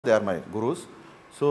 They are my gurus so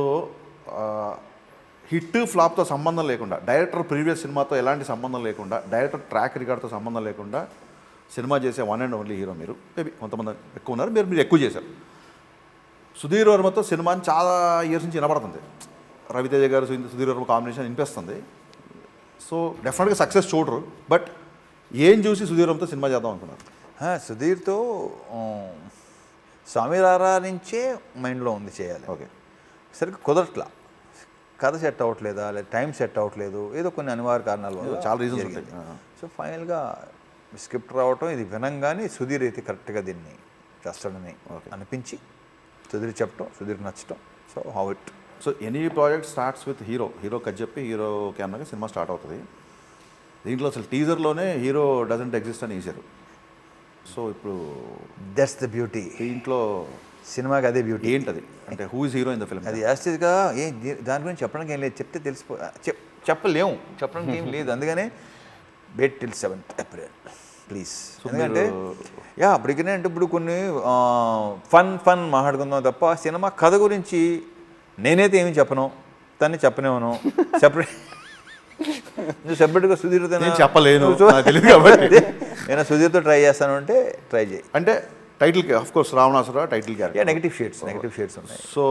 hit ఫ్లాప్తో సంబంధం లేకుండా డైరెక్టర్ ప్రీవియస్ సినిమాతో ఎలాంటి సంబంధం లేకుండా డైరెక్టర్ ట్రాక్ రికార్డ్తో సంబంధం లేకుండా సినిమా చేసే వన్ అండ్ ఓన్లీ హీరో మీరు మేబీ కొంతమంది ఎక్కువ ఉన్నారు మీరు మీరు ఎక్కువ చేశారు సుధీర్ వర్మతో సినిమా చాలా ఇయర్స్ నుంచి వినపడుతుంది రవితేజ గారు సు- సుధీర్ వర్మ కాంబినేషన్ వినిపిస్తుంది సో డెఫినెట్గా సక్సెస్ చూడరు బట్ ఏం చూసి సుధీర్ వర్మతో సినిమా చేద్దాం అనుకున్నారు ఆ, సుధీర్తో ఆ, స్వామిరారా నుంచే మైండ్లో ఉంది చేయాలి ఓకే సరిగ్గా కుదరట్లా కథ సెట్ అవ్వట్లేదా లేదా టైం సెట్ అవ్వట్లేదు ఏదో కొన్ని అనివార్య కారణాల వల్ల చాలా reasons జరిగింది. ఉంటాయి. ఆ. సో ఫైనల్గా స్క్రిప్ట్ రావటం ఇది వినంగానే సుధీర్ అయితే కరెక్ట్గా దీన్ని చేస్తాడని అనిపించి సుధీర్ చెప్పటం సుధీర్ నచ్చటం so how it so any project starts with hero హీరోకి అది చెప్పి హీరో కెమెరాగా సినిమా స్టార్ట్ అవుతుంది దీంట్లో అసలు టీజర్లోనే హీరో డజంట్ ఎగ్జిస్ట్ అని వేసారు సో ఇప్పుడు దట్స్ ద బ్యూటీ దీంట్లో సినిమాకి అదే బ్యూటీ ఏంటది అంటే who is hero in the film అది యాస్టిజ్గా ఏం దీ- దాని గురించి చెప్పడానికి ఏం లేదు చెప్తే తెలిసిపో చెప్ చెప్పలేము చెప్పడానికి ఏం లేదు అందుకనే wait till seventh April please ఎందుకంటే యా అప్పటికనే అంటే ఇప్పుడు కొన్ని ఫన్ ఫన్ మాట్లాడుకుందాం తప్ప సినిమా కథ గురించి నేనైతే ఏమి చెప్పను తన్ని చెప్పనేవను సెపరేట్ నువ్వు సెపరేట్గా సుధీర్ నేను చెప్పలేను, నాకు తెలియదు కాబట్టి. నేను సుధీర్తో ట్రై చేస్తాను అంటే ట్రై చేయి అంటే title of course Ravanasura title yeah character negative shades negative shades ఉన్నాయి సో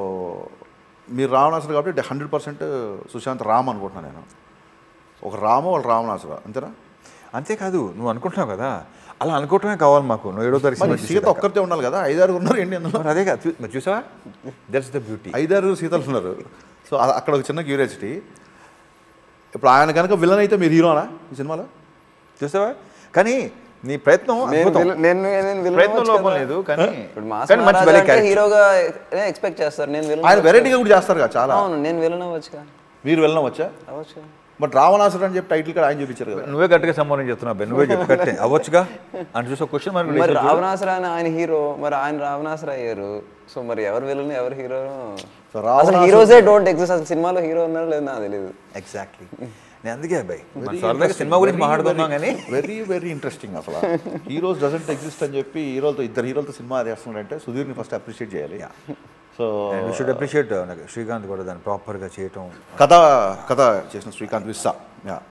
మీరు రావణాసుర కాబట్టి హండ్రెడ్ పర్సెంట్ సుశాంత్ రామ్ అనుకుంటున్నాను నేను ఒక రాము వాళ్ళు రావణాసుర అంతేనా అంతేకాదు నువ్వు అనుకుంటున్నావు కదా అలా అనుకోవటమే కావాలి మాకు నువ్వు ఏడో తారీఖు మరి సినిమా సీత ఒక్కరితే ఉండాలి కదా ఐదారు ఉన్నారు ఏంటి అందులో మరి అదే కాదు చూ- మరి చూసావా దట్స్ ద బ్యూటీ ఐదారు సీతలు ఉన్నారు సో అ- అక్కడ ఒక చిన్న క్యూరియాసిటీ ఇప్పుడు ఆయన కనుక విలన్ అయితే మీరు హీరోనా ఈ సినిమాలో చూసావా కానీ నీ ప్రయత్నం నేను అద్భుతం. విల- నేను నేను విలన్ ప్రయత్నం అవ్వచ్చు లోపం కదా. లేదు కానీ ఇప్పుడు మాస్ కానీ మంచి మహారాజా భలే అంటే character. హీరోగా ఎక్స్పెక్ట్ చేస్తారు నేను విలన్ ఆయన అవ్వచ్చు వెరైటీగా కూడా చేస్తారు కదా చాలా కదా. అవును నేను విలన్ అవ్వచ్చుగా మీరు విలన్ వచ్చా అవ్వచ్చు కదా. బట్ రావణాసురుడు అని చెప్పి టైటిల్ కూడా ఆయన చూపించారు కదా నువ్వే గట్టిగా సంబంధం చెప్తున్నావు బెన్ నువ్వే చెప్పు కట్టే అవ్వచ్చుగా అని చూసే క్వశ్చన్ మరి మరి రావణాసుర అని ఆయన హీరో మరి ఆయన రావణాసుర అయ్యారు సో మరి ఎవరు విలన్ ఎవరు హీరో సో అసలు హీరోసే డోంట్ ఎగ్జిస్ట్ అసలు సినిమాలో హీరో ఉన్నారో లేదు నాకు తెలియదు ఎగ్జాక్ట్లీ నేను అందుకే అబ్బాయి మన సరదాగా సినిమా గురించి మాట్లాడుకుందాం కానీ వెరీ వెరీ ఇంట్రెస్టింగ్ అసలు హీరోస్ డజంట్ ఎగ్జిస్ట్ అని చెప్పి హీరోలతో ఇద్దరు హీరోలతో సినిమా చేస్తున్నాడంటే సుధీర్ని ఫస్ట్ అప్రిషియేట్ చేయాలి so we should appreciate Srikanth కూడా దాన్ని ప్రాపర్గా చేయటం కథ కథ చేసిన శ్రీకాంత్ విస్సా యా